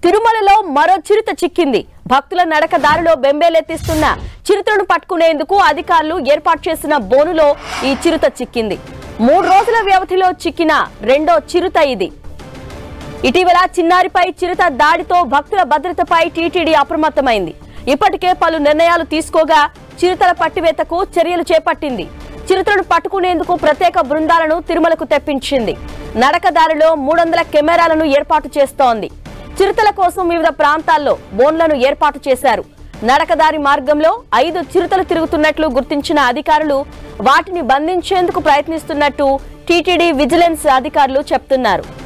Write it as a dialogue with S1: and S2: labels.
S1: తిరుమలలో మరో చిరుత చిక్కింది భక్తుల నడక దారిలో బెంబేలెత్తిస్తున్న చిరుతను పట్టుకునేందుకు అధికారులు ఏర్పాటు చేసిన బోనులో ఈ చిరుత చిక్కింది మూడు రోజుల వ్యవధిలో చిక్కిన రెండో చిరుత ఇది ఇటీవల చిన్నారిపై చిరుత దాడితో భక్తుల భద్రతపై టీటీడీ అప్రమత్తమైంది ఇప్పటికే పలు నిర్ణయాలు తీసుకోగా చిరుతల పట్టివేతకు చర్యలు చేపట్టింది చిరుతలను పట్టుకునేందుకు ప్రత్యేక బృందాలను తిరుమలకు తెప్పించింది నడకదారిలో మూడు వందల కెమెరాలను ఏర్పాటు చేస్తోంది చిరుతల కోసం వివిధ ప్రాంతాల్లో బోన్లను ఏర్పాటు చేశారు నడకదారి మార్గంలో ఐదు చిరుతలు తిరుగుతున్నట్లు గుర్తించిన అధికారులు వాటిని బంధించేందుకు ప్రయత్నిస్తున్నట్టు టీటీడీ విజిలెన్స్ అధికారులు చెప్తున్నారు